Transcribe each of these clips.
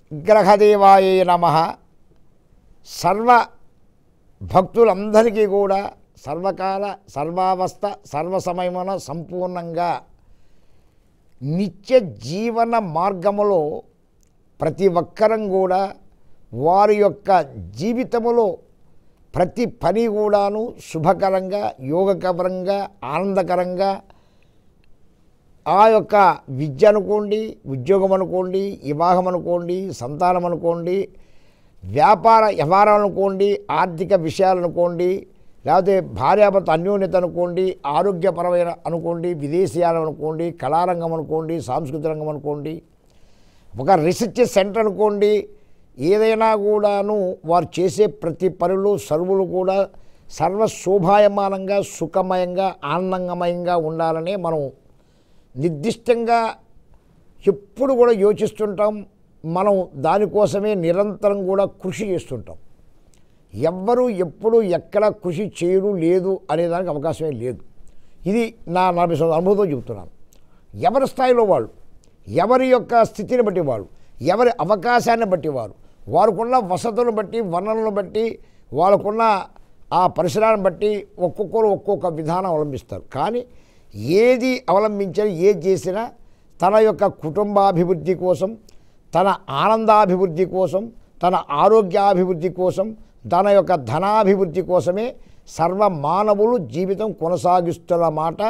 గ్రహదేవాయ నమ సర్వ భక్తులందరికీ కూడా సర్వకాల సర్వావస్థ సర్వసమయమున సంపూర్ణంగా నిత్య జీవన మార్గములో ప్రతి ఒక్కరం కూడా వారి యొక్క జీవితములో ప్రతి పని కూడాను శుభకరంగా యోగకరంగా ఆనందకరంగా ఆ యొక్క విద్య అనుకోండి ఉద్యోగం అనుకోండి వివాహం అనుకోండి సంతానం అనుకోండి వ్యాపార వ్యవహారం అనుకోండి ఆర్థిక విషయాలు అనుకోండి లేకపోతే భార్యాభర్త అన్యోన్యత అనుకోండి ఆరోగ్యపరమైన అనుకోండి విదేశీయాలు అనుకోండి కళారంగం అనుకోండి సాంస్కృతిక రంగం అనుకోండి ఒక రీసెర్చ్ సెంటర్ అనుకోండి ఏదైనా కూడాను వారు చేసే ప్రతి పనులు సర్వులు కూడా సర్వ శోభాయమానంగా సుఖమయంగా ఆనందమయంగా ఉండాలని మనం నిర్దిష్టంగా ఎప్పుడు కూడా యోచిస్తుంటాం మనం దానికోసమే నిరంతరం కూడా కృషి చేస్తుంటాం ఎవ్వరూ ఎప్పుడు ఎక్కడ కృషి చేయరు లేదు అనేదానికి అవకాశమే లేదు ఇది నా నలభై సంవత్సరాల అనుభవంతో చెబుతున్నాను ఎవరి స్థాయిలో వాళ్ళు ఎవరి యొక్క స్థితిని బట్టి వాళ్ళు ఎవరి అవకాశాన్ని బట్టి వారు వారికున్న వసతులను బట్టి వనరులను బట్టి వాళ్ళకున్న ఆ పరిసరాన్ని బట్టి ఒక్కొక్కరు ఒక్కొక్క విధానం అవలంబిస్తారు కానీ ఏది అవలంబించినా ఏది చేసినా తన యొక్క కుటుంబాభివృద్ధి కోసం తన ఆనందాభివృద్ధి కోసం తన ఆరోగ్యాభివృద్ధి కోసం తన యొక్క ధనాభివృద్ధి కోసమే సర్వ మానవులు జీవితం కొనసాగిస్తున్న మాట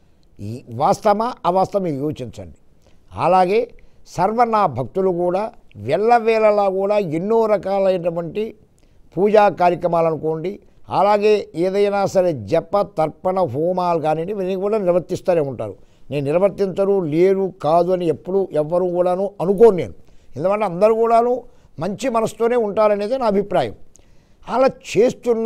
ఈ వాస్తవమా అవాస్తవం యోచించండి అలాగే సర్వ నా భక్తులు కూడా వెళ్ళవేళలా కూడా ఎన్నో రకాలైనటువంటి పూజా కార్యక్రమాలు అనుకోండి అలాగే ఏదైనా సరే జప తర్పణ హోమాలు కానివ్వండి ఇవన్నీ కూడా నిర్వర్తిస్తూనే ఉంటారు నేను నిర్వర్తించరు లేరు కాదు అని ఎప్పుడు ఎవ్వరు కూడాను అనుకోను నేను ఎందుకంటే అందరూ కూడాను మంచి మనసుతోనే ఉంటారనేది నా అభిప్రాయం అలా చేస్తున్న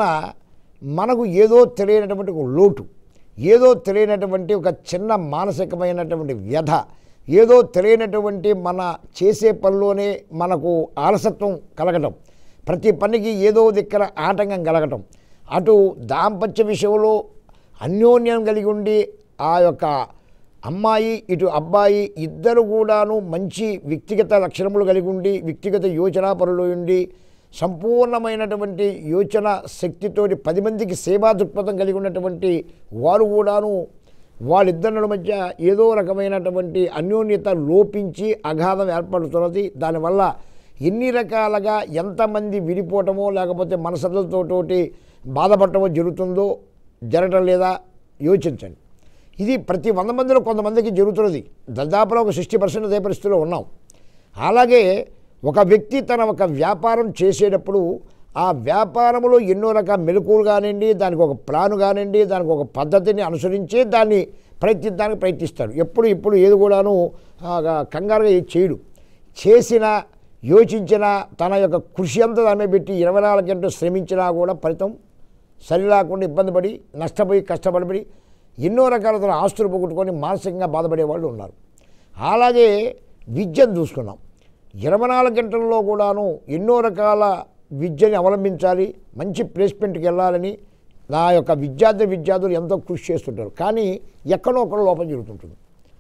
మనకు ఏదో తెలియనటువంటి ఒక లోటు ఏదో తెలియనటువంటి ఒక చిన్న మానసికమైనటువంటి వ్యధ ఏదో తెలియనటువంటి మన చేసే పనిలోనే మనకు ఆలసత్వం కలగటం ప్రతి పనికి ఏదో దిక్కన ఆటంకం కలగటం అటు దాంపత్య విషయంలో అన్యోన్యం కలిగి ఉండి ఆ యొక్క అమ్మాయి ఇటు అబ్బాయి ఇద్దరు కూడాను మంచి వ్యక్తిగత లక్షణములు కలిగి ఉండి వ్యక్తిగత యోచనా పరులు ఉండి సంపూర్ణమైనటువంటి యోచన శక్తితోటి పది మందికి సేవా దృక్పథం కలిగి ఉన్నటువంటి వారు కూడాను వాళ్ళిద్దరి మధ్య ఏదో రకమైనటువంటి అన్యోన్యత లోపించి అగాధం ఏర్పడుతున్నది దానివల్ల ఎన్ని రకాలుగా ఎంతమంది విడిపోవటమో లేకపోతే మనసలతోటి బాధపడటమో జరుగుతుందో జరగటం లేదా యోచించండి ఇది ప్రతి వంద మందిలో కొంతమందికి జరుగుతున్నది దాదాపులో ఒక సిక్స్టీ పర్సెంట్ అదే పరిస్థితిలో ఉన్నాం అలాగే ఒక వ్యక్తి తన ఒక వ్యాపారం చేసేటప్పుడు ఆ వ్యాపారంలో ఎన్నో రకాల మెలకువలు కానివ్వండి దానికి ఒక ప్లాన్ కానివ్వండి దానికి ఒక పద్ధతిని అనుసరించే దాన్ని ప్రయత్నించడానికి ప్రయత్నిస్తాడు ఎప్పుడు ఇప్పుడు ఏది కూడాను ఆ, కంగారుగా ఏది చేయడు చేసిన యోచించిన తన యొక్క కృషి అంతా దాని మీద పెట్టి ఇరవై నాలుగు గంటలు శ్రమించినా కూడా ఫలితం సరి లేకుండా ఇబ్బంది పడి నష్టపోయి కష్టపడిపడి ఎన్నో రకాల తన ఆస్తులు పోగొట్టుకొని మానసికంగా బాధపడే వాళ్ళు ఉన్నారు అలాగే విద్యను చూసుకున్నాం ఇరవై నాలుగు గంటల్లో కూడాను ఎన్నో రకాల విద్యని అవలంబించాలి మంచి ప్లేస్మెంట్కి వెళ్ళాలని నా యొక్క విద్యార్థి విద్యార్థులు ఎంతో కృషి చేస్తుంటారు కానీ ఎక్కడో ఒక్కడ లోపం జరుగుతుంటుంది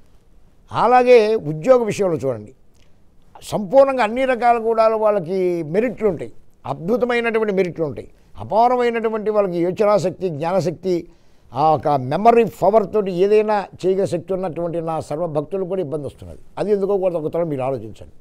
అలాగే ఉద్యోగ విషయంలో చూడండి సంపూర్ణంగా అన్ని రకాల కూడా వాళ్ళకి మెరిట్లు ఉంటాయి అద్భుతమైనటువంటి మెరిట్లు ఉంటాయి అపారమైనటువంటి వాళ్ళకి యోచనాశక్తి జ్ఞానశక్తి ఆ ఒక మెమరీ పవర్ తోటి ఏదైనా చేయగల శక్తి ఉన్నటువంటి నా సర్వ భక్తులు కూడా ఇబ్బంది వస్తున్నది అది ఎందుకో కూడా ఒకతరం మీరు ఆలోచించండి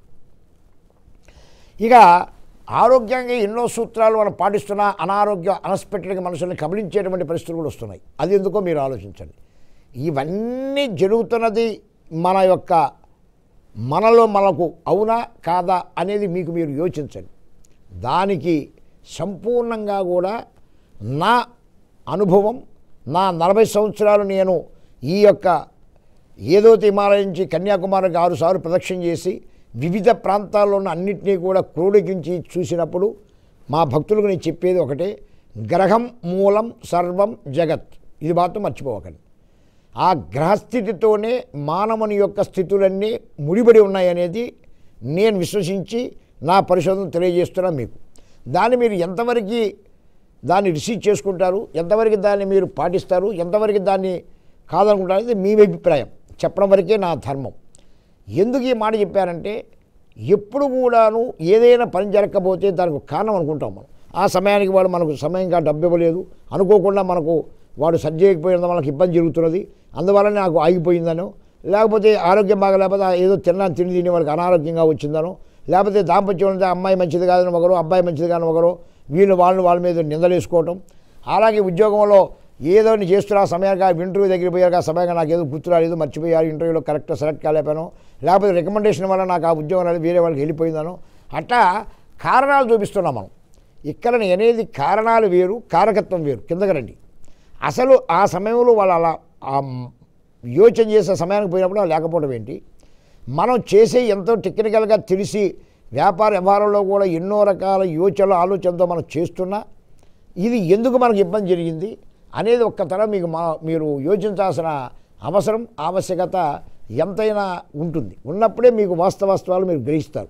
ఇక ఆరోగ్యంగా ఎన్నో సూత్రాలు మనం పాటిస్తున్నా అనారోగ్య అన్ఎక్స్పెక్టెడ్గా మనుషుల్ని కబలించేటువంటి పరిస్థితులు కూడా వస్తున్నాయి అది ఎందుకో మీరు ఆలోచించండి ఇవన్నీ జరుగుతున్నది మన యొక్క మనలో మనకు అవునా కాదా అనేది మీకు మీరు యోచించండి దానికి సంపూర్ణంగా కూడా నా అనుభవం నా నలభై సంవత్సరాలు నేను ఈ యొక్క ఏదో హిమాలయం నుంచి కన్యాకుమారికి ఆరు సార్లు ప్రదక్షిణ చేసి వివిధ ప్రాంతాల్లో ఉన్న అన్నింటినీ కూడా క్రోడీకరించి చూసినప్పుడు మా భక్తులకు నేను చెప్పేది ఒకటే గ్రహం మూలం సర్వం జగత్ ఇది మాత్రం మర్చిపోవకండి ఆ గ్రహస్థితితోనే మానవుని యొక్క స్థితులన్నీ ముడిపడి ఉన్నాయనేది నేను విశ్వసించి నా పరిశోధన తెలియజేస్తున్నా మీకు దాన్ని మీరు ఎంతవరకు దాన్ని రిసీవ్ చేసుకుంటారు ఎంతవరకు దాన్ని మీరు పాటిస్తారు ఎంతవరకు దాన్ని కాదనుకుంటారు ఇది మీ అభిప్రాయం చెప్పడం వరకే నా ధర్మం ఎందుకు ఈ మాట చెప్పారంటే ఎప్పుడు కూడాను ఏదైనా పని జరగకపోతే దానికి ఒక కారణం అనుకుంటాం మనం ఆ సమయానికి వాడు మనకు సమయంగా డబ్బు ఇవ్వలేదు అనుకోకుండా మనకు వాడు సరి చేయకపోయిన మనకు ఇబ్బంది జరుగుతున్నది అందువల్ల నాకు ఆగిపోయిందనో లేకపోతే ఆరోగ్యం బాగలేకపోతే ఆ ఏదో తిన్నాను తిని తిని వాళ్ళకి అనారోగ్యంగా వచ్చిందనో లేకపోతే దాంపత్యం ఉంటే అమ్మాయి మంచిది కాదని ఒకరు అబ్బాయి మంచిది కాదని ఒకరు వీళ్ళు వాళ్ళు వాళ్ళ మీద నిందలేసుకోవటం అలాగే ఉద్యోగంలో ఏదో నేను చేస్తున్నా ఆ సమయానికి ఆ ఇంటర్వ్యూ దగ్గర పోయాక ఆ సమయంగా నాకు ఏదో గుర్తు రాలేదు మర్చిపోయారు ఇంటర్వ్యూలో కరెక్ట్ సెలెక్ట్ కాలేపాను లేకపోతే రికమెండేషన్ వల్ల నాకు ఆ ఉద్యోగం అనేది వేరే వాళ్ళకి వెళ్ళిపోయిందను అట్లా కారణాలు చూపిస్తున్నాం మనం ఇక్కడ నేను అనేది కారణాలు వేరు కారకత్వం వేరు కిందకి రండి అసలు ఆ సమయంలో వాళ్ళు అలా ఆ యోచన చేసే సమయానికి పోయినప్పుడు అలా లేకపోవడం ఏంటి మనం చేసే ఎంతో టెక్నికల్గా తెలిసి వ్యాపార వ్యవహారంలో కూడా ఎన్నో రకాల యోచనలు ఆలోచనతో మనం చేస్తున్నా ఇది ఎందుకు మనకు ఇబ్బంది జరిగింది అనేది ఒక్క తరం మీకు మా మీరు యోచించాల్సిన అవసరం ఆవశ్యకత ఎంతైనా ఉంటుంది ఉన్నప్పుడే మీకు వాస్తవాస్తవాలు మీరు గ్రహిస్తారు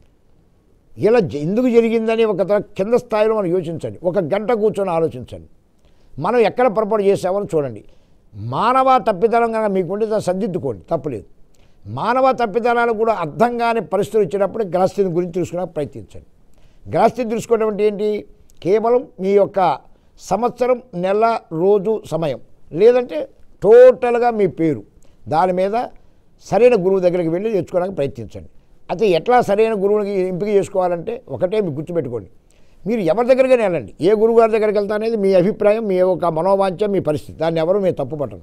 ఇలా జ- ఎందుకు జరిగిందని ఒక తర కింద స్థాయిలో మనం యోచించండి ఒక గంట కూర్చొని ఆలోచించండి మనం ఎక్కడ పొరపాటు చేసామని చూడండి మానవ తప్పిదనం కనుక మీకుంటే దాన్ని సర్దిద్దుకోండి తప్పులేదు మానవ తప్పిదనాలు కూడా అర్థం కాని పరిస్థితులు వచ్చినప్పుడు గ్రహస్థితి గురించి తెలుసుకునే ప్రయత్నించండి గ్రహస్థితి తెలుసుకోవడం అంటే ఏంటి కేవలం మీ యొక్క సంవత్సరం నెల రోజు సమయం లేదంటే టోటల్గా మీ పేరు దాని మీద సరైన గురువు దగ్గరికి వెళ్ళి తెచ్చుకోవడానికి ప్రయత్నించండి అయితే ఎట్లా సరైన గురువుని ఎంపిక చేసుకోవాలంటే ఒకటే మీకు గుర్తుపెట్టుకోండి మీరు ఎవరి దగ్గరికి వెళ్ళండి ఏ గురువు గారి దగ్గరికి వెళ్తా అనేది మీ అభిప్రాయం మీ యొక్క మనోవాంఛ మీ పరిస్థితి దాన్ని ఎవరు మీరు తప్పు పట్టరు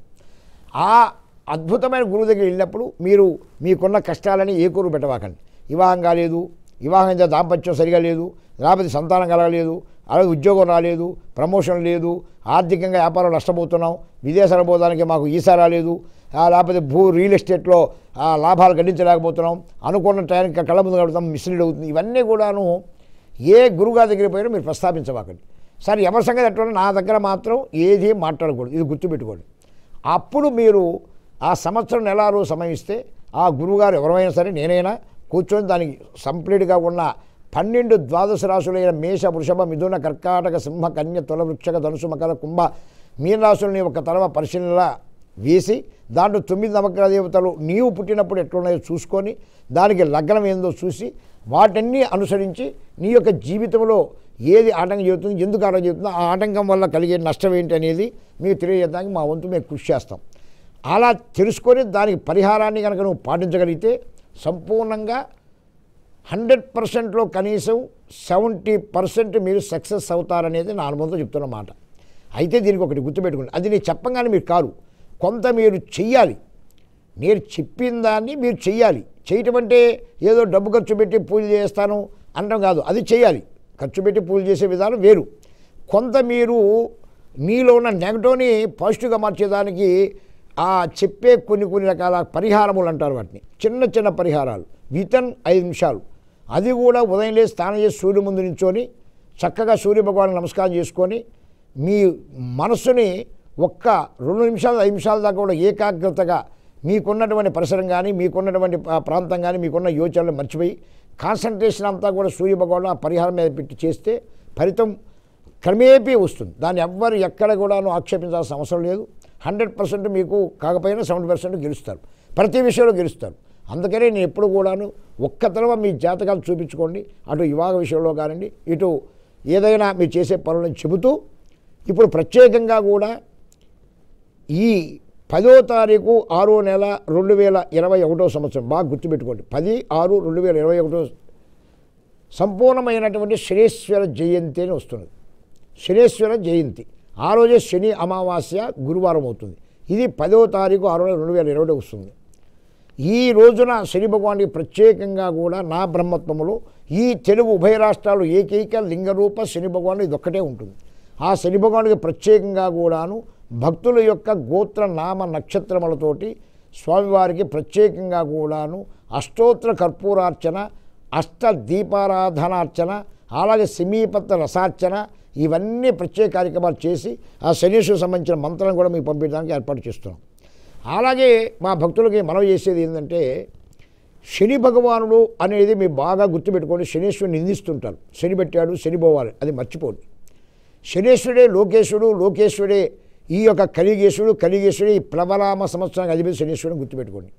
ఆ అద్భుతమైన గురువు దగ్గర వెళ్ళినప్పుడు మీరు మీకున్న కష్టాలని ఏ గురువు పెట్టవాకండి వివాహం కాలేదు వివాహం అయితే దాంపత్యం సరిగా లేదు లేకపోతే సంతానం కలగలేదు అలాగే ఉద్యోగం రాలేదు ప్రమోషన్ లేదు ఆర్థికంగా వ్యాపారం నష్టపోతున్నాం విదేశాలకు పోవడానికి మాకు ఈసా రాలేదు ఆ, లేకపోతే భూ రియల్ ఎస్టేట్లో ఆ, లాభాలు గడించలేకపోతున్నాం అనుకున్న టైంకి కళ్ళ ముందు కడుగుతాం మిస్లీడ్ అవుతుంది ఇవన్నీ కూడాను ఏ గురువుగారి దగ్గరికి పోయినా మీరు ప్రస్తావించవాకండి సరే ఎవరి సంగతి ఎట్లా నా దగ్గర మాత్రం ఏది మాట్లాడకూడదు ఇది గుర్తుపెట్టుకోండి అప్పుడు మీరు ఆ సంవత్సరం నెల రోజు సమయం ఇస్తే ఆ గురువుగారు ఎవరైనా సరే నేనైనా కూర్చొని దానికి కంప్లీట్గా ఉన్న పన్నెండు ద్వాదశ రాశులైన మేష వృషభ మిథున కర్కాటక సింహ కన్య తుల వృక్షక ధనుసు మకర కుంభ మీన రాశులని ఒక తరవ పరిశీలన వేసి దాంట్లో తొమ్మిది నవగ్రహ దేవతలు నీవు పుట్టినప్పుడు ఎట్లున్నాయో చూసుకొని దానికి లగ్నం ఏందో చూసి వాటన్నీ అనుసరించి నీ యొక్క జీవితంలో ఏది ఆటంకం జరుగుతుంది ఎందుకు ఆటంకం జరుగుతుందో ఆ ఆటంకం వల్ల కలిగే నష్టం ఏంటి అనేది మీకు తెలియజేయడానికి మా వంతు మేము కృషి చేస్తాం అలా తెలుసుకొని దానికి పరిహారాన్ని కనుక నువ్వు పాటించగలిగితే సంపూర్ణంగా హండ్రెడ్ పర్సెంట్లో కనీసం సెవెంటీ పర్సెంట్ మీరు సక్సెస్ అవుతారనేది నా అనుభవంతో చెప్తున్న మాట అయితే దీనికి ఒకటి గుర్తుపెట్టుకోండి అది నేను చెప్పంగానే మీరు కారు కొంత మీరు చెయ్యాలి నేను చెప్పిన దాన్ని మీరు చెయ్యాలి చేయటం అంటే ఏదో డబ్బు ఖర్చు పెట్టి పూజ చేస్తాను అనడం కాదు అది చేయాలి ఖర్చు పెట్టి పూజ చేసే విధానం వేరు కొంత మీరు మీలో ఉన్న నెగటివ్ని పాజిటివ్గా మార్చేదానికి ఆ చెప్పే కొన్ని కొన్ని రకాల పరిహారములు అంటారు వాటిని చిన్న చిన్న పరిహారాలు వితన్ ఐదు నిమిషాలు అది కూడా ఉదయం లేచి స్నానం చేసి సూర్యుడి ముందు నించొని చక్కగా సూర్య భగవాన్ నమస్కారం చేసుకొని మీ మనస్సుని ఒక్క రెండు నిమిషాలు ఐదు నిమిషాల దాకా కూడా ఏకాగ్రతగా మీకున్నటువంటి పరిసరం కానీ మీకున్నటువంటి ఆ ప్రాంతం కానీ మీకున్న యోచనలు మర్చిపోయి కాన్సన్ట్రేషన్ అంతా కూడా సూర్య భగవాన్ ఆ పరిహారం మీద పెట్టి చేస్తే ఫలితం క్రమేపీ వస్తుంది దాన్ని ఎవ్వరు ఎక్కడ కూడాను ఆక్షేపించాల్సిన అవసరం లేదు హండ్రెడ్ పర్సెంట్ మీకు కాకపోయినా సెవెంటీ పర్సెంట్ గెలుస్తారు ప్రతి విషయంలో గెలుస్తారు అందుకనే నేను ఎప్పుడు కూడాను ఒక్క తరవ మీ జాతకాలు చూపించుకోండి అటు వివాహ విషయంలో కానివ్వండి ఇటు ఏదైనా మీరు చేసే పనులను చెబుతూ ఇప్పుడు ప్రత్యేకంగా కూడా ఈ పదో తారీఖు ఆరో నెల రెండు వేల ఇరవై ఒకటో సంవత్సరం బాగా గుర్తుపెట్టుకోండి పది ఆరు రెండు వేల ఇరవై ఒకటో సంపూర్ణమైనటువంటి శనేశ్వర జయంతి అని వస్తున్నది శనేశ్వర జయంతి ఆ రోజే శని అమావాస్య గురువారం అవుతుంది ఇది పదో తారీఖు ఆరో నెల రెండు వేల ఇరవై వస్తుంది ఈ రోజున శని భగవానికి ప్రత్యేకంగా కూడా నా బ్రహ్మత్వములో ఈ తెలుగు ఉభయ రాష్ట్రాలు ఏకైక లింగరూప శని భగవాను ఇది ఒక్కటే ఉంటుంది ఆ శని భగవానికి ప్రత్యేకంగా కూడాను భక్తుల యొక్క గోత్ర నామ నక్షత్రములతోటి స్వామివారికి ప్రత్యేకంగా కూడాను అష్టోత్తర కర్పూరార్చన అష్ట దీపారాధనార్చన అలాగే సమీపత్త రసార్చన ఇవన్నీ ప్రత్యేక కార్యక్రమాలు చేసి ఆ శనీశ్వరు సంబంధించిన మంత్రాలను కూడా మీకు పంపించడానికి ఏర్పాటు చేస్తున్నాం అలాగే మా భక్తులకి మనవి చేసేది ఏంటంటే శని భగవానుడు అనేది మీరు బాగా గుర్తుపెట్టుకోండి శనీశ్వరుని నిందిస్తుంటారు శని పెట్టాడు శని పోవాలి అది మర్చిపోండి శనేశ్వరుడే లోకేశ్వరుడు లోకేశ్వరుడే ఈ యొక్క కలిగేశ్వరుడు కలిగేశ్వరుడు ఈ ప్లవరామ సంవత్సరానికి అధిపతి శనీశ్వరుని గుర్తుపెట్టుకోండి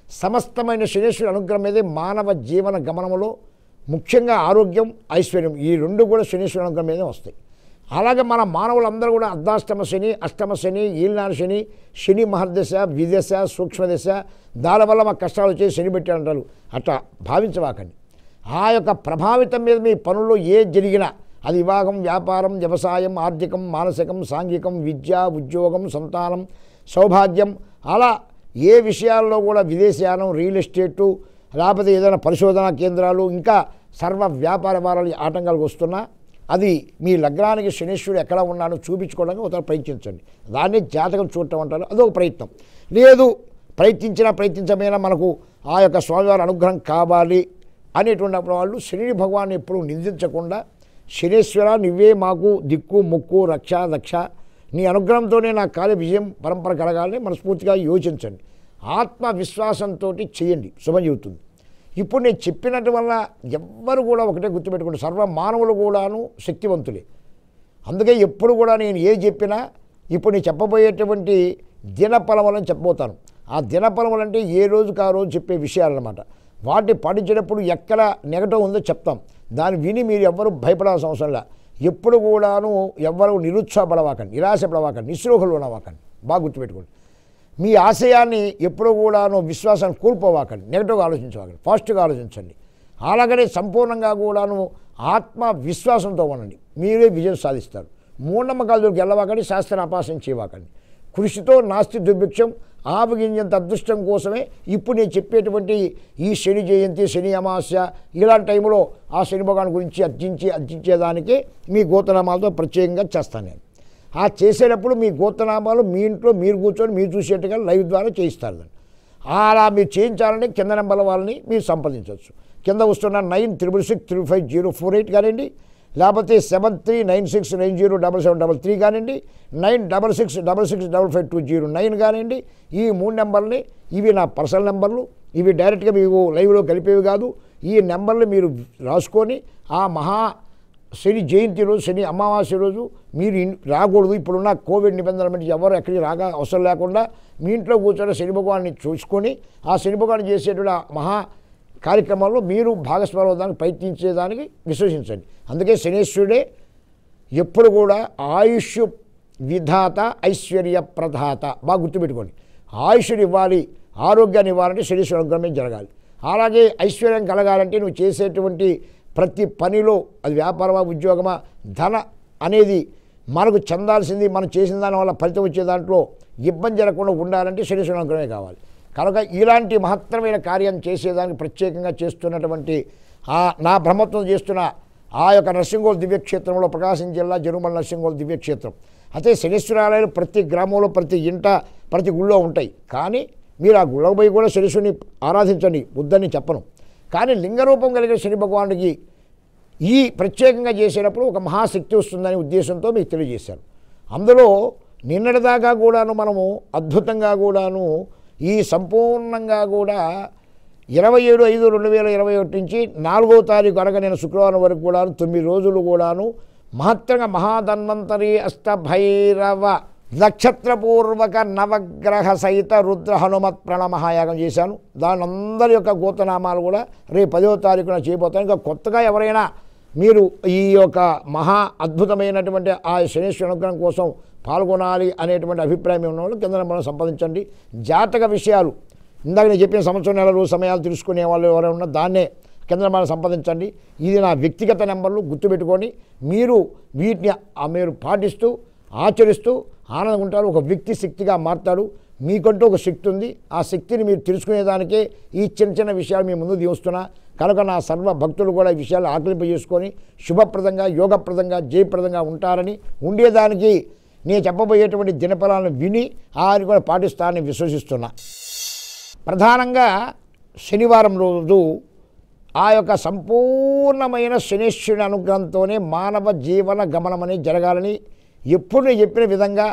సమస్తమైన శనేశ్వరుడి అనుగ్రహం మీదే మానవ జీవన గమనంలో ముఖ్యంగా ఆరోగ్యం ఐశ్వర్యం ఈ రెండు కూడా శనేశ్వరుడి అనుగ్రహం మీదే వస్తాయి అలాగే మన మానవులందరూ కూడా అర్ధాష్టమ శని అష్టమ శని ఈల్నాడు శని శని మహర్దశ విదశ సూక్ష్మదశ దానివల్ల మా కష్టాలు వచ్చి శని పెట్టి అంటారు అట్లా భావించవాకండి ఆ యొక్క ప్రభావితం మీద మీ పనుల్లో ఏ జరిగినా అది వివాహం వ్యాపారం వ్యవసాయం ఆర్థికం మానసికం సాంఘికం విద్య ఉద్యోగం సంతానం సౌభాగ్యం అలా ఏ విషయాల్లో కూడా విదేశయానం రియల్ ఎస్టేటు లేకపోతే ఏదైనా పరిశోధనా కేంద్రాలు ఇంకా సర్వ వ్యాపార వ్యవహారాలు ఆటంకాలకు వస్తున్నా అది మీ లగ్నానికి శనీశ్వరుడు ఎక్కడ ఉన్నాడో చూపించుకోవడానికి ఒక ప్రయత్నించండి దాన్ని జాతకం చూడటం అంటారు అదొక ప్రయత్నం లేదు ప్రయత్నించినా ప్రయత్నించమైనా మనకు ఆ యొక్క స్వామివారి అనుగ్రహం కావాలి అనేటువంటి వాళ్ళు శని భగవాన్ ఎప్పుడు నిందించకుండా శనీశ్వర నువ్వే మాకు దిక్కు ముక్కు రక్ష దక్ష నీ అనుగ్రహంతోనే నా కార్య విజయం పరంపర కలగాలని మనస్ఫూర్తిగా యోచించండి ఆత్మవిశ్వాసంతో చేయండి శుభం చెబుతుంది ఇప్పుడు నేను చెప్పినట్టు వల్ల ఎవ్వరు కూడా ఒకటే గుర్తుపెట్టుకుంటారు సర్వ మానవులు కూడాను శక్తివంతులే అందుకే ఎప్పుడు కూడా నేను ఏ చెప్పినా ఇప్పుడు నేను చెప్పబోయేటువంటి దినఫలములని చెప్పబోతాను ఆ దినఫలములు అంటే ఏ రోజుకి ఆ రోజు చెప్పే విషయాలన్నమాట వాటిని పాటించేటప్పుడు ఎక్కడ నెగటివ్ ఉందో చెప్తాం దాన్ని విని మీరు ఎవ్వరు భయపడాల్సిన అవసరం లే ఎప్పుడు కూడాను ఎవ్వరు నిరుత్సాహపడవాకండి నిరాశపడవాకండి నిస్పృహలు ఉండవాకండి బాగా గుర్తుపెట్టుకోండి మీ ఆశయాన్ని ఎప్పుడూ కూడాను విశ్వాసాన్ని కోల్పోవాకండి నెగటివ్గా ఆలోచించవాకండి పాజిటివ్గా ఆలోచించండి అలాగనే సంపూర్ణంగా కూడాను ఆత్మ విశ్వాసంతో ఉండండి మీరే విజయం సాధిస్తారు మూఢనమ్మకాల దొరికి వెళ్ళవాకండి శాస్త్ర అపాసన చేయవాకండి కృషితో నాస్తి దుర్భిక్షం ఆవగింజంత అదృష్టం కోసమే ఇప్పుడు నేను చెప్పేటువంటి ఈ శని జయంతి శని అమావాస్య ఇలాంటి టైంలో ఆ శని భగవాన్ గురించి అర్జించి అర్జించేదానికి మీ గోతనామాలతో ప్రత్యేకంగా చేస్తాను నేను ఆ చేసేటప్పుడు మీ గోత్రనామాలు మీ ఇంట్లో మీరు కూర్చొని మీరు చూసేట్టుగా లైవ్ ద్వారా చేయిస్తారు దాన్ని అలా మీరు చేయించాలని కింద నెంబర్ల వాళ్ళని మీరు సంప్రదించవచ్చు కింద వస్తున్న nine triple six three five zero four eight కానివ్వండి లేకపోతే seven three nine six nine zero double seven double three కానివ్వండి nine double six double six double five two zero nine కానివ్వండి ఈ మూడు నెంబర్ని ఇవి నా పర్సనల్ నెంబర్లు ఇవి డైరెక్ట్గా మీకు లైవ్లో కలిపేవి కాదు ఈ నెంబర్లు మీరు రాసుకొని ఆ మహా శని జయంతి రోజు శని అమావాస్య రోజు మీరు ఇన్- రాకూడదు ఇప్పుడున్న కోవిడ్ నిబంధనల బట్టి ఎవరు ఎక్కడికి రాగా అవసరం లేకుండా మీ ఇంట్లో కూర్చొని శని భగవాన్ని చూసుకొని ఆ శని భగవాన్ చేసేటువంటి ఆ మహా కార్యక్రమాల్లో మీరు భాగస్వామ్యం అవడానికి ప్రయత్నించేదానికి విశ్వసించండి అందుకే శనీశ్వరుడే ఎప్పుడు కూడా ఆయుష్ విధాత ఐశ్వర్య ప్రధాత బాగా గుర్తుపెట్టుకోండి ఆయుష్ని ఇవ్వాలి ఆరోగ్యాన్ని ఇవ్వాలంటే శనీశ్వర అనుగ్రహమే జరగాలి అలాగే ఐశ్వర్యం కలగాలంటే నువ్వు చేసేటువంటి ప్రతి పనిలో అది వ్యాపారమా ఉద్యోగమా ధన అనేది మనకు చెందాల్సింది మనం చేసిన దాని వల్ల ఫలితం వచ్చే దాంట్లో ఇబ్బంది జరగకుండా ఉండాలంటే శనీశ్వర అనుగ్రహమే కావాలి కనుక ఇలాంటి మహత్తరమైన కార్యం చేసేదానికి ప్రత్యేకంగా చేస్తున్నటువంటి ఆ నా బ్రహ్మత్వం చేస్తున్న ఆ యొక్క నరసింగోల్ దివ్యక్షేత్రంలో ప్రకాశం జిల్లా జరుమల నరసింగోల్ దివ్యక్షేత్రం అయితే శనీశ్వరాలయాలు ప్రతి గ్రామంలో ప్రతి ఇంట ప్రతి గుళ్ళో ఉంటాయి కానీ మీరు ఆ గుళ్ళకు పోయి కూడా శనీశ్వరుని ఆరాధించండి వద్దని చెప్పను కానీ లింగరూపం కలిగిన శని భగవానుడికి ఈ ప్రత్యేకంగా చేసేటప్పుడు ఒక మహాశక్తి వస్తుందనే ఉద్దేశంతో మీకు తెలియజేశాను అందులో నిన్నటిదాకా కూడాను మనము అద్భుతంగా కూడాను ఈ సంపూర్ణంగా కూడా ఇరవై ఏడు ఐదు రెండు వేల ఇరవై ఒకటి నుంచి నాలుగో తారీఖు అనగా నేను శుక్రవారం వరకు కూడాను తొమ్మిది రోజులు కూడాను మహత్తరంగా మహాధన్వంతరి అష్టభైరవ నక్షత్రపూర్వక నవగ్రహ సహిత రుద్ర హనుమత్ ప్రణమహాయాగం చేశాను దాని అందరి యొక్క గోతనామాలు కూడా రేపు పదో తారీఖున చేయబోతాను ఇంకా కొత్తగా ఎవరైనా మీరు ఈ యొక్క మహా అద్భుతమైనటువంటి ఆ శనీశ్వర అనుగ్రహం కోసం పాల్గొనాలి అనేటువంటి అభిప్రాయం ఉన్న వాళ్ళు కింద మనం సంపాదించండి జాతక విషయాలు ఇందాక నేను చెప్పిన సంవత్సరం నెలలు సమయాలు తెలుసుకునే వాళ్ళు ఎవరైనా ఉన్నా దాన్నే కింద మనం సంపాదించండి ఇది నా వ్యక్తిగత నెంబర్లు గుర్తుపెట్టుకొని మీరు వీటిని ఆ మీరు పాటిస్తూ ఆచరిస్తూ ఆనందంగా ఉంటారు ఒక వ్యక్తి శక్తిగా మారుతాడు మీకంటూ ఒక శక్తి ఉంది ఆ శక్తిని మీరు తెలుసుకునేదానికే ఈ చిన్న చిన్న విషయాలు మీ ముందు దిస్తున్నా కనుక నా సర్వ భక్తులు కూడా ఈ విషయాలు ఆకలింపజేసుకొని శుభప్రదంగా యోగప్రదంగా జయప్రదంగా ఉంటారని ఉండేదానికి నేను చెప్పబోయేటువంటి దినఫలాలను విని ఆయన కూడా పాటిస్తారని విశ్వసిస్తున్నా ప్రధానంగా శనివారం రోజు ఆ యొక్క సంపూర్ణమైన శనేశ్వరుని అనుగ్రహంతోనే మానవ జీవన గమనం అనేది జరగాలని ఎప్పుడు నేను చెప్పిన విధంగా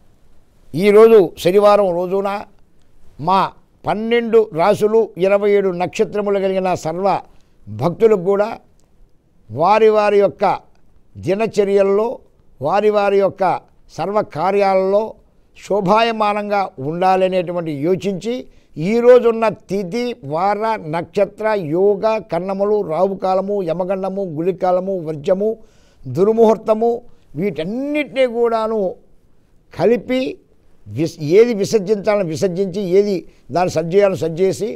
ఈరోజు శనివారం రోజున మా పన్నెండు రాసులు ఇరవై ఏడు నక్షత్రములు కలిగిన సర్వ భక్తులకు కూడా వారి వారి యొక్క దినచర్యల్లో వారి వారి యొక్క సర్వ కార్యాలలో శోభాయమానంగా ఉండాలనేటువంటి యోచించి ఈరోజున్న తిథి వార నక్షత్ర యోగ కన్నములు రావుకాలము యమగండము గుళికాలము వర్జము దుర్ముహూర్తము వీటన్నిటినీ కూడాను కలిపి విస్ ఏది విసర్జించాలని విసర్జించి ఏది దాన్ని సజ్జేయాలని సజ్జేసి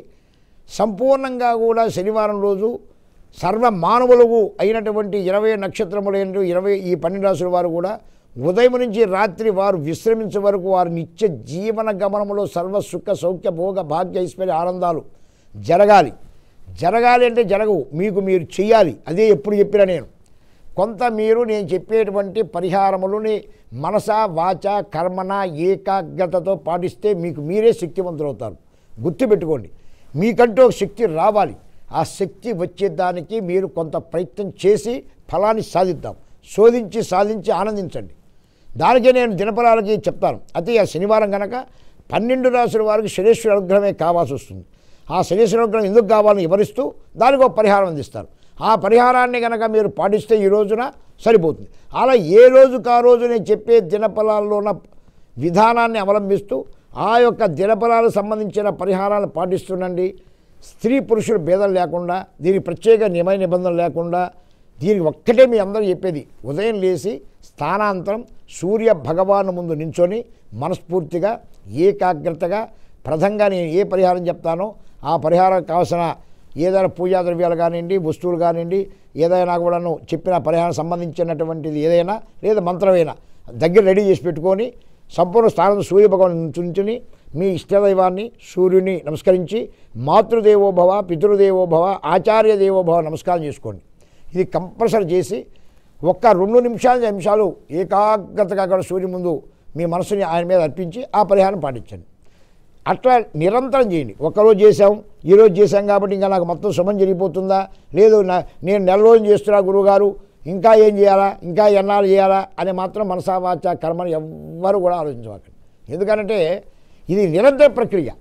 సంపూర్ణంగా కూడా శనివారం రోజు సర్వ మానవులకు అయినటువంటి ఇరవై నక్షత్రములైన ఇరవై ఈ పన్నెండు రాసుల వారు కూడా ఉదయం నుంచి రాత్రి వారు విశ్రమించే వరకు వారి నిత్య జీవన గమనములో సర్వ సుఖ సౌఖ్య భోగ భాగ్య ఐశ్వర్య ఆనందాలు జరగాలి జరగాలి అంటే జరగవు మీకు మీరు చెయ్యాలి అదే ఎప్పుడు చెప్పినా నేను కొంత మీరు నేను చెప్పేటువంటి పరిహారములని మనస వాచ కర్మన ఏకాగ్రతతో పాటిస్తే మీకు మీరే శక్తివంతులవుతారు గుర్తుపెట్టుకోండి మీకంటూ ఒక శక్తి రావాలి ఆ శక్తి వచ్చేదానికి మీరు కొంత ప్రయత్నం చేసి ఫలాన్ని సాధిద్దాం శోధించి సాధించి ఆనందించండి దానికే నేను దినఫలాలకి చెప్తాను అయితే ఆ శనివారం కనుక పన్నెండు రాసుల వారికి శనేశ్వర అనుగ్రహమే కావాల్సి వస్తుంది ఆ శనేశ్వర అనుగ్రహం ఎందుకు కావాలని వివరిస్తూ దానికి ఒక పరిహారం అందిస్తారు ఆ పరిహారాన్ని కనుక మీరు పాటిస్తే ఈ రోజున సరిపోతుంది అలా ఏ రోజుకు ఆ రోజు నేను చెప్పే దినఫలాల్లో ఉన్న విధానాన్ని అవలంబిస్తూ ఆ యొక్క దినఫలాలకు సంబంధించిన పరిహారాలను పాటిస్తుండండి స్త్రీ పురుషులు భేదం లేకుండా దీనికి ప్రత్యేక నియమ నిబంధనలు లేకుండా దీనికి ఒక్కటే మీ అందరూ చెప్పేది ఉదయం లేచి స్థానాంతరం సూర్య భగవాను ముందు నించొని మనస్ఫూర్తిగా ఏకాగ్రతగా ప్రధంగా నేను ఏ పరిహారం చెప్తానో ఆ పరిహారం కావాల్సిన ఏదైనా పూజా ద్రవ్యాలు కానివ్వండి వస్తువులు కానివ్వండి ఏదైనా కూడాను చెప్పిన పరిహారం సంబంధించినటువంటిది ఏదైనా లేదా మంత్రమైనా దగ్గర రెడీ చేసి పెట్టుకొని సంపూర్ణ స్థానం సూర్య భగవాన్ నుంచుని మీ ఇష్టదైవాన్ని సూర్యుని నమస్కరించి మాతృదేవోభవ పితృదేవోభవ ఆచార్య దేవోభవ నమస్కారం చేసుకోండి ఇది కంపల్సరీ చేసి ఒక్క రెండు నిమిషాలు నిమిషాలు ఏకాగ్రతగా కూడా సూర్యుని ముందు మీ మనసుని ఆయన మీద అర్పించి ఆ పరిహారం పాటించండి అట్లా నిరంతరం చేయండి ఒక్కరోజు చేసాం ఈరోజు చేశాం కాబట్టి ఇంకా నాకు మొత్తం శుభం జరిగిపోతుందా లేదు నా నేను నెల రోజులు చేస్తున్నా గురువుగారు ఇంకా ఏం చేయాలా ఇంకా ఎన్నాళ్ళు చేయాలా అని మాత్రం మనసావాచ కర్మను ఎవ్వరు కూడా ఆలోచించవాకండి ఎందుకంటే ఇది నిరంతర ప్రక్రియ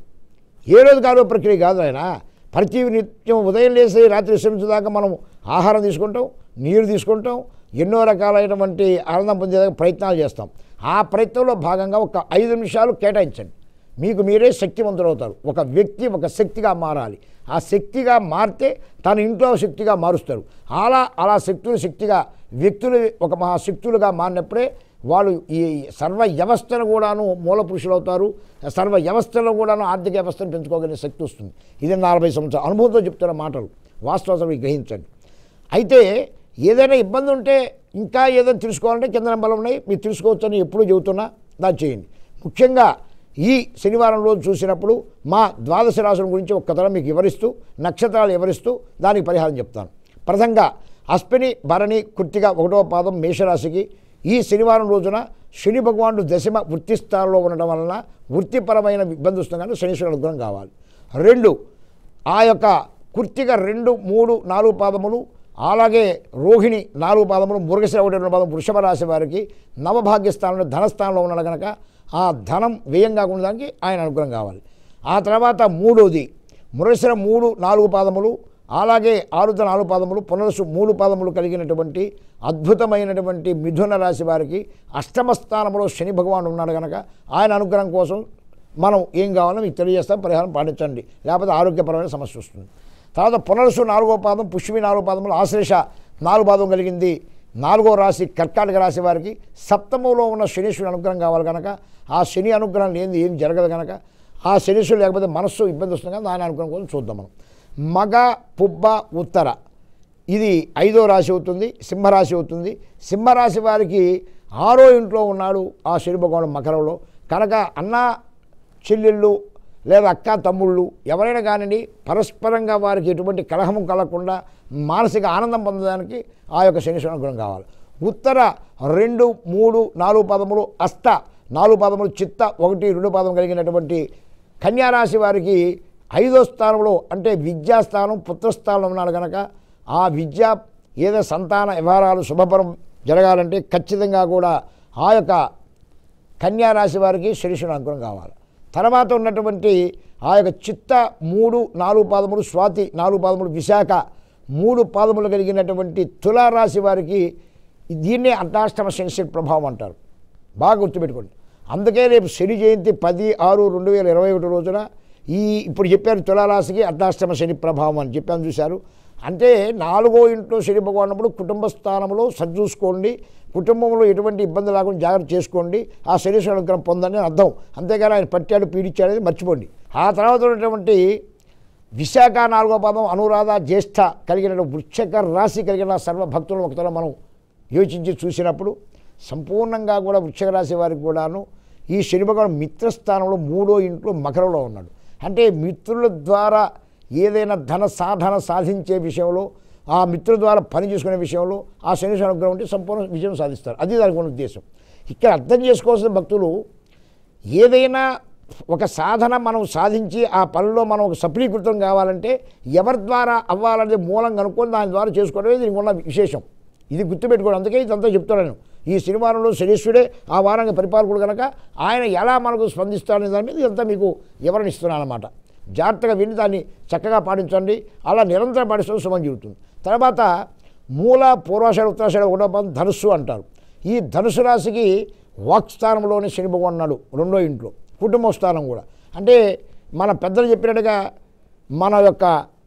ఏ రోజు కాదో ప్రక్రియ కాదు ఆయన ప్రతి నిత్యం ఉదయం లేసి రాత్రి విశ్రమించేదాకా మనం ఆహారం తీసుకుంటాం నీరు తీసుకుంటాం ఎన్నో రకాలైనటువంటి ఆనందం పొందేదాకా ప్రయత్నాలు చేస్తాం ఆ ప్రయత్నంలో భాగంగా ఒక ఐదు నిమిషాలు కేటాయించండి మీకు మీరే శక్తివంతులు అవుతారు ఒక వ్యక్తి ఒక శక్తిగా మారాలి ఆ శక్తిగా మారితే తన ఇంట్లో శక్తిగా మారుస్తారు అలా అలా శక్తులు శక్తిగా వ్యక్తులు ఒక మహాశక్తులుగా మారినప్పుడే వాళ్ళు ఈ సర్వ వ్యవస్థను కూడాను మూల పురుషులు అవుతారు సర్వ వ్యవస్థను కూడాను ఆర్థిక వ్యవస్థను పెంచుకోగలిగే శక్తి వస్తుంది ఇది నలభై సంవత్సరాల అనుభవంతో చెప్తున్న మాటలు వాస్తవం గ్రహించండి అయితే ఏదైనా ఇబ్బంది ఉంటే ఇంకా ఏదైనా తెలుసుకోవాలంటే కింద నెంబర్లు ఉన్నాయి మీరు తెలుసుకోవచ్చని ఎప్పుడూ చెబుతున్నా దాన్ని చేయండి ముఖ్యంగా ఈ శనివారం రోజు చూసినప్పుడు మా ద్వాదశ రాశుల గురించి ఒక్క తరం మీకు వివరిస్తూ నక్షత్రాలు వివరిస్తూ దానికి పరిహారం చెప్తాను ప్రథంగా అశ్విని భరణి కృత్తిగా ఒకటో పాదం మేషరాశికి ఈ శనివారం రోజున శని భగవానుడు దశమ వృత్తి స్థానంలో ఉండడం వలన వృత్తిపరమైన ఇబ్బంది వస్తుంది కానీ శనీశ్వరుడు అనుగ్రహం కావాలి రెండు ఆ యొక్క కుర్తిగా రెండు మూడు నాలుగు పాదములు అలాగే రోహిణి నాలుగు పాదములు మురుగశిర ఒకటి రెండు పాదం వృషభ రాశి వారికి నవభాగ్య స్థానంలో ధనస్థానంలో ఉన్నాడు కనుక ఆ ధనం వ్యయం కాకుండా దానికి ఆయన అనుగ్రహం కావాలి ఆ తర్వాత మూడోది మురశిర మూడు నాలుగు పాదములు అలాగే ఆరుత నాలుగు పాదములు పునరుసు మూడు పాదములు కలిగినటువంటి అద్భుతమైనటువంటి మిథున రాశి వారికి అష్టమ స్థానంలో శని భగవానుడు ఉన్నాడు కనుక ఆయన అనుగ్రహం కోసం మనం ఏం కావాలో మీకు తెలియజేస్తాం పరిహారం పాటించండి లేకపోతే ఆరోగ్యపరమైన సమస్య వస్తుంది తర్వాత పునరుసు నాలుగో పాదం పుష్మి నాలుగో పాదములు ఆశ్లేష నాలుగు పాదం కలిగింది నాలుగో రాశి కర్కాటక రాశి వారికి సప్తమంలో ఉన్న శనీశ్వరుని అనుగ్రహం కావాలి కనుక ఆ శని అనుగ్రహం లేనిది ఏం జరగదు కనుక ఆ శనీశ్వరుడు లేకపోతే మనస్సు ఇబ్బంది వస్తుంది కదా దాని అనుగ్రహం కోసం చూద్దాం మనం మగ పుబ్బ ఉత్తర ఇది ఐదో రాశి అవుతుంది సింహరాశి అవుతుంది సింహరాశి వారికి ఆరో ఇంట్లో ఉన్నాడు ఆ శని భగవానుడు మకరంలో కనుక అన్న చెల్లెళ్ళు లేదా అక్క తమ్ముళ్ళు ఎవరైనా కానివ్వండి పరస్పరంగా వారికి ఎటువంటి కలహము కలగకుండా మానసిక ఆనందం పొందడానికి ఆ యొక్క శనీశ్వర అనుగ్రహం కావాలి ఉత్తర రెండు మూడు నాలుగు పదములు అస్త నాలుగు పదములు చిత్త ఒకటి రెండు పదం కలిగినటువంటి కన్యారాశి వారికి ఐదో స్థానంలో అంటే విద్యాస్థానం పుత్రస్థానంలో ఉన్నాడు కనుక ఆ విద్య ఏదో సంతాన వ్యవహారాలు శుభపరం జరగాలంటే ఖచ్చితంగా కూడా ఆ యొక్క కన్యా రాశి వారికి శనీశ్వరుని అనుగ్రహం కావాలి తర్వాత ఉన్నటువంటి ఆ యొక్క చిత్త మూడు నాలుగు పాదములు స్వాతి నాలుగు పాదములు విశాఖ మూడు పాదములు కలిగినటువంటి తులారాశి వారికి దీన్నే అర్ధాష్టమ శనిశ్వర ప్రభావం అంటారు బాగా గుర్తుపెట్టుకోండి అందుకే రేపు శని జయంతి పది ఆరు రెండు వేల ఇరవై ఒకటి రోజున ఈ ఇప్పుడు చెప్పారు తులారాశికి అర్ధాష్టమ శని ప్రభావం అని చెప్పాను చూశారు అంటే నాలుగో ఇంట్లో శని భగవానప్పుడు కుటుంబ స్థానంలో సరిచూసుకోండి కుటుంబంలో ఎటువంటి ఇబ్బంది లేకుండా జాగ్రత్త చేసుకోండి ఆ శనీశ్వర అనుగ్రహం పొందని అని అర్థం అంతేగాని ఆయన పట్టాడు పీడిచ్చాడు అనేది మర్చిపోండి ఆ తర్వాత ఉన్నటువంటి విశాఖ నాలుగో పాదం అనురాధ జ్యేష్ఠ కలిగిన వృక్షక రాశి కలిగిన సర్వ భక్తులను ఒకతల మనం యోచించి చూసినప్పుడు సంపూర్ణంగా కూడా వృక్షక రాశి వారికి కూడాను ఈ శని భగవాన్ మిత్రస్థానంలో మూడో ఇంట్లో మకరంలో ఉన్నాడు అంటే మిత్రుల ద్వారా ఏదైనా ధన సాధన సాధించే విషయంలో ఆ మిత్రుల ద్వారా పని చేసుకునే విషయంలో ఆ శని అనుగ్రహం ఉంటే సంపూర్ణ విజయం సాధిస్తారు అది దానికి ఉన్న ఉద్దేశం ఇక్కడ అర్థం చేసుకోవాల్సిన భక్తులు ఏదైనా ఒక సాధన మనం సాధించి ఆ పనిలో మనం ఒక సఫలీకృతం కావాలంటే ఎవరి ద్వారా అవ్వాలనే మూలం కనుక్కొని దాని ద్వారా చేసుకోవడమే దీనికి ఉన్న విశేషం ఇది గుర్తుపెట్టుకోవడం అందుకే ఇదంతా చెప్తున్నాను ఈ శనివారంలో శనీశ్వరుడే ఆ వారానికి పరిపాలకుడు కనుక ఆయన ఎలా మనకు స్పందిస్తాడనే దాని మీద ఇదంతా మీకు వివరణ ఇస్తున్నాను అనమాట జాగ్రత్తగా విని దాన్ని చక్కగా పాటించండి అలా నిరంతరం పాటిస్తే శుభం జరుగుతుంది తర్వాత మూల పూర్వాషాఢ ఉత్తరాషాఢ ఒకటో పదం ధనుస్సు అంటారు ఈ ధనుసు రాశికి వాక్ స్థానంలోనే శని భగవాన్ ఉన్నాడు రెండో ఇంట్లో కుటుంబ స్థానం కూడా అంటే మన పెద్దలు చెప్పినట్టుగా మన యొక్క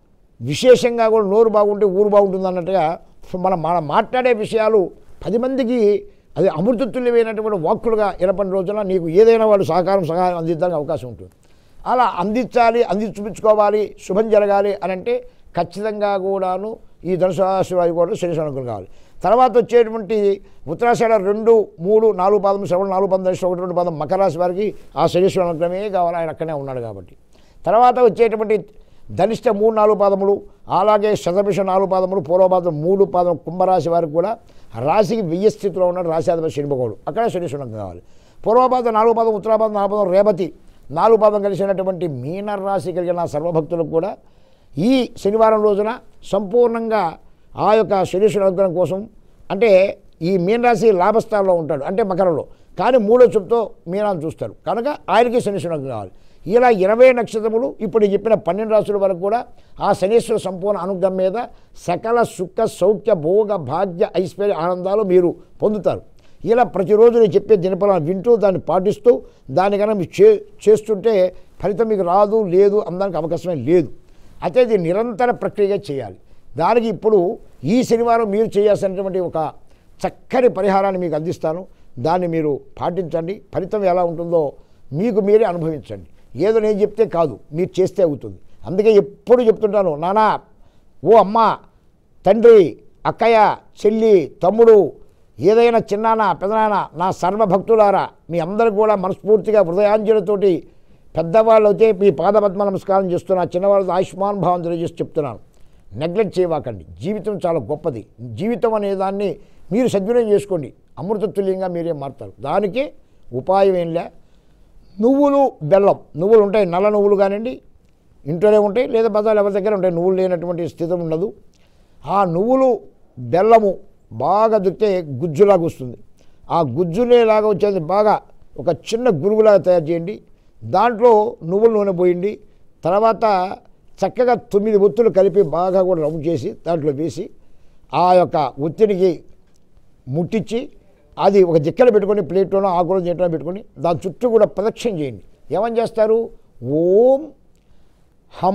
విశేషంగా కూడా నోరు బాగుంటే ఊరు బాగుంటుంది అన్నట్టుగా మనం మనం మాట్లాడే విషయాలు పది మందికి అది అమృతతుల్యమైనటువంటి వాక్కులుగా ఇరపని రోజున నీకు ఏదైనా వాళ్ళు సహకారం సహాయం అందించడానికి అవకాశం ఉంటుంది అలా అందించాలి అంది చూపించుకోవాలి శుభం జరగాలి అని అంటే ఖచ్చితంగా కూడాను ఈ ధనుసు రాశి వారికి కూడా శని అనుగ్రహం కావాలి తర్వాత వచ్చేటువంటి ఉత్తరాషాఢ రెండు మూడు నాలుగు పాదం శ్రవణ నాలుగు పాదం ధనుసు ఒకటి రెండు పాదం మకర రాశి వారికి ఆ శనీశ్వర అనుగ్రహమే కావాలి ఆయన అక్కడే ఉన్నాడు కాబట్టి తర్వాత వచ్చేటువంటి ధనిష్ట మూడు నాలుగు పాదములు అలాగే శతభిష నాలుగు పాదములు పూర్వపాదం మూడు పాదం కుంభరాశి వారికి కూడా రాశికి వెయ్యి స్థితిలో ఉన్నాడు రాశాధిపతి శనిభగవుడు అక్కడే శనీశ్వరం కావాలి పూర్వపాదం నాలుగు పాదం ఉత్తరాపాదం నాలుగు పాదం రేవతి నాలుగు పాదం కలిసినటువంటి మీన రాశి కలిగిన సర్వభక్తులకు కూడా ఈ శనివారం రోజున సంపూర్ణంగా ఆ యొక్క శనీశ్వర అనుగ్రహం కోసం అంటే ఈ మీనరాశి లాభస్థానంలో ఉంటాడు అంటే మకరంలో కానీ మూడో చూపుతో మీనాన్ని చూస్తాడు కనుక ఆయనకి శనీశ్వర అనుగ్రహం కావాలి ఇలా ఇరవై నక్షత్రములు ఇప్పుడు చెప్పిన పన్నెండు రాసుల వరకు కూడా ఆ శనీశ్వర సంపూర్ణ అనుగ్రహం మీద సకల సుఖ సౌఖ్య భోగ భాగ్య ఐశ్వర్య ఆనందాలు మీరు పొందుతారు ఇలా ప్రతిరోజు నేను చెప్పే దినఫలాన్ని వింటూ దాన్ని పాటిస్తూ దాని కన్నా మీరు చే చేస్తుంటే ఫలితం మీకు రాదు లేదు అనడానికి అవకాశమే లేదు అయితే ఇది నిరంతర ప్రక్రియగా చేయాలి దానికి ఇప్పుడు ఈ శనివారం మీరు చేయాల్సినటువంటి ఒక చక్కని పరిహారాన్ని మీకు అందిస్తాను దాన్ని మీరు పాటించండి ఫలితం ఎలా ఉంటుందో మీకు మీరే అనుభవించండి ఏదో నేను చెప్తే కాదు మీరు చేస్తే అవుతుంది అందుకే ఎప్పుడు చెప్తుంటాను నానా ఓ అమ్మ తండ్రి అక్కయ్య చెల్లి తమ్ముడు ఏదైనా చిన్నాన్న పెదనాన్న నా సర్వభక్తులారా మీ అందరికి కూడా మనస్ఫూర్తిగా హృదయాంజలితోటి పెద్దవాళ్ళు అయితే మీ పాదపద్మ నమస్కారం చేస్తున్నా చిన్నవాళ్ళతో ఆయుష్మాన్ భావం తెలియజేసి చెప్తున్నాను నెగ్లెక్ట్ చేయవాకండి జీవితం చాలా గొప్పది జీవితం అనే దాన్ని మీరు సద్వినియోగం చేసుకోండి అమృతతుల్యంగా మీరే మారుతారు దానికి ఉపాయం ఏంలే నువ్వులు బెల్లం నువ్వులు ఉంటాయి నల్ల నువ్వులు కానివ్వండి ఇంట్లోనే ఉంటాయి లేదా బజార్లు ఎవరి దగ్గర ఉంటాయి నువ్వులు లేనటువంటి స్థితి ఉండదు ఆ నువ్వులు బెల్లము బాగా దుక్కితే గుజ్జులాగా వస్తుంది ఆ గుజ్జునేలాగా వచ్చేది బాగా ఒక చిన్న గురుగులాగా తయారు చేయండి దాంట్లో నువ్వుల నూనె పోయండి తర్వాత చక్కగా తొమ్మిది ఒత్తులు కలిపి బాగా కూడా రౌండ్ చేసి దాంట్లో వేసి ఆ యొక్క ఒత్తిడికి ముట్టించి అది ఒక దిక్కలు పెట్టుకొని ప్లేట్లోనో ఆకులో చేతిలో పెట్టుకొని దాని చుట్టూ కూడా ప్రదక్షిణ చేయండి ఏమని చేస్తారు ఓం హం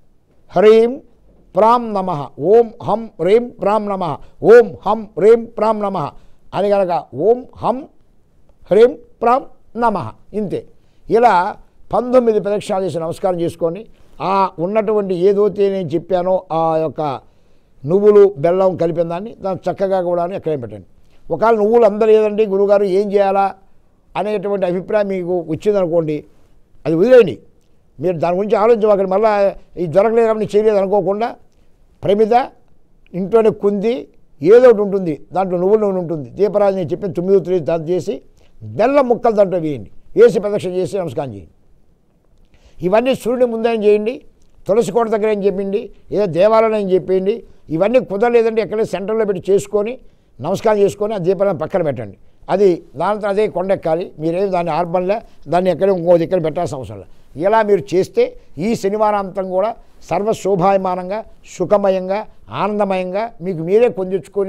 హ్రీం ప్రాం నమ ఓం హం హ్రీం ప్రాం నమ ఓం హం హ్రీం ప్రాం నమ అని కనుక ఓం హం హ్రీం ప్రాం నమ ఇంతే ఇలా పంతొమ్మిది ప్రదక్షిణాలు చేసి నమస్కారం చేసుకొని ఆ ఉన్నటువంటి ఏదైతే నేను చెప్పానో ఆ యొక్క నువ్వులు బెల్లం కలిపిన దాన్ని దాన్ని చక్కగా కూడా ఎక్కడే పెట్టండి ఒకవేళ నువ్వులు అందరు లేదండి గురువుగారు ఏం చేయాలా అనేటువంటి అభిప్రాయం మీకు వచ్చిందనుకోండి అది వదిలేయండి మీరు దాని గురించి ఆలోచించకండి మళ్ళీ ఇది దొరకలేదు కాబట్టి చేయలేదు అనుకోకుండా ప్రమిద ఇంట్లోనే కుంది ఏదో ఒకటి ఉంటుంది దాంట్లో నువ్వుల నూనె ఉంటుంది దీపరాజు నేను చెప్పిన తొమ్మిది తొమ్మిది దాంట్లో చేసి బెల్లం ముక్కలు దాంట్లో వేయండి వేసి ప్రదక్షిణ చేసి నమస్కారం చేయండి ఇవన్నీ సూర్యుని ముందే చేయండి తులసి కోట దగ్గర ఏం చెప్పింది ఏదో దేవాలయం ఏం చెప్పింది ఇవన్నీ కుదరలేదంటే ఎక్కడ సెంటర్లో పెట్టి చేసుకొని నమస్కారం చేసుకొని ఆ దీపాలను పక్కన పెట్టండి అది దాంతో అదే కొండెక్కాలి మీరేమి దాన్ని ఆర్బన్లే దాన్ని ఎక్కడ ఇంకో దగ్గర పెట్టాల్సిన అవసరం లేదు ఇలా మీరు చేస్తే ఈ శనివారాంతం కూడా సర్వశోభాయమానంగా సుఖమయంగా ఆనందమయంగా మీకు మీరే పొందించుకొని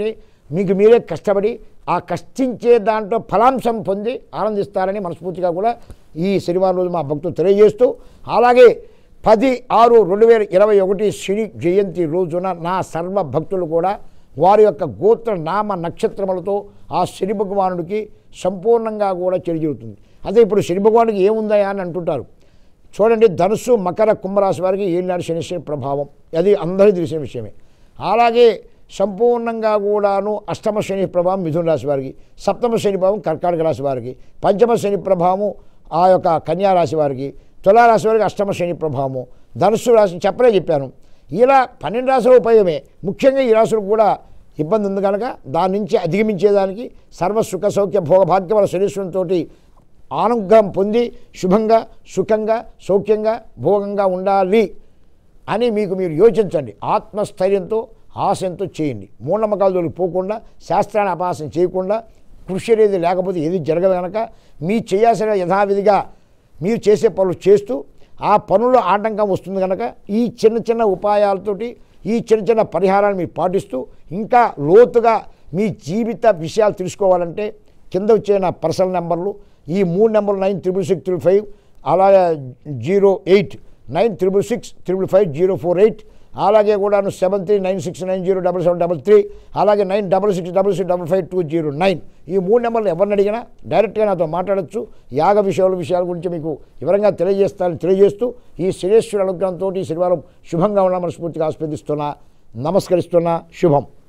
మీకు మీరే కష్టపడి ఆ కష్టించే దాంట్లో ఫలాంశం పొంది ఆనందిస్తారని మనస్ఫూర్తిగా కూడా ఈ శనివారం రోజు మా భక్తులు తెలియజేస్తూ అలాగే పది ఆరు రెండు వేల ఇరవై ఒకటి శని జయంతి రోజున నా సర్వ భక్తులు కూడా వారి యొక్క గోత్ర నామ నక్షత్రములతో ఆ శని భగవానుడికి సంపూర్ణంగా కూడా చెరిజరుగుతుంది అదే ఇప్పుడు శని భగవానుడికి ఏముందయా అని అంటుంటారు చూడండి ధనుసు మకర కుంభరాశి వారికి ఏనాడు శనిశ్వరి ప్రభావం అది అందరికీ తెలిసిన విషయమే అలాగే సంపూర్ణంగా కూడాను అష్టమ శని ప్రభావం మిథున రాశి వారికి సప్తమ శని ప్రభావం కర్కాటక రాశి వారికి పంచమ శని ప్రభావము ఆ యొక్క కన్యా రాశి వారికి తులారాశి వారికి అష్టమ శని ప్రభావము ధనుస్సు రాశి చెప్పలే చెప్పాను ఇలా పన్నెండు రాశుల ఉపయోగమే ముఖ్యంగా ఈ రాశులకు కూడా ఇబ్బంది ఉంది కనుక దాని నుంచి అధిగమించేదానికి సర్వ సుఖ సౌఖ్య భోగభాగ్యముల శనీశ్వరంతో ఆనుగ్రహం పొంది శుభంగా సుఖంగా సౌఖ్యంగా భోగంగా ఉండాలి అని మీకు మీరు యోచించండి ఆత్మస్థైర్యంతో ఆశయంతో చేయండి మూఢనమ్మకాల జోలికి పోకుండా శాస్త్రాన్ని అపాసన చేయకుండా కృషి అనేది లేకపోతే ఏది జరగదు కనుక మీ చేయాల్సిన యథావిధిగా మీరు చేసే పనులు చేస్తూ ఆ పనుల్లో ఆటంకం వస్తుంది కనుక ఈ చిన్న చిన్న ఉపాయాలతోటి ఈ చిన్న చిన్న పరిహారాన్ని మీరు పాటిస్తూ ఇంకా లోతుగా మీ జీవిత విషయాలు తెలుసుకోవాలంటే కింద వచ్చే నా పర్సనల్ నెంబర్లు ఈ మూడు నెంబర్లు nine triple six triple five అలాగే zero eight nine triple six triple five zero four eight అలాగే కూడాను seven three nine six nine zero double seven double three అలాగే nine double six double six double five two zero nine ఈ మూడు నెంబర్లు ఎవరిని అడిగినా డైరెక్ట్గా నాతో మాట్లాడచ్చు యాగ విషయాల విషయాల గురించి మీకు వివరంగా తెలియజేస్తానని తెలియజేస్తూ ఈ శనేశ్వర అనుగ్రహంతో ఈ శనివారం శుభంగా ఉన్న మనస్ఫూర్తిగా ఆస్వాదిస్తున్నా నమస్కరిస్తున్నా శుభం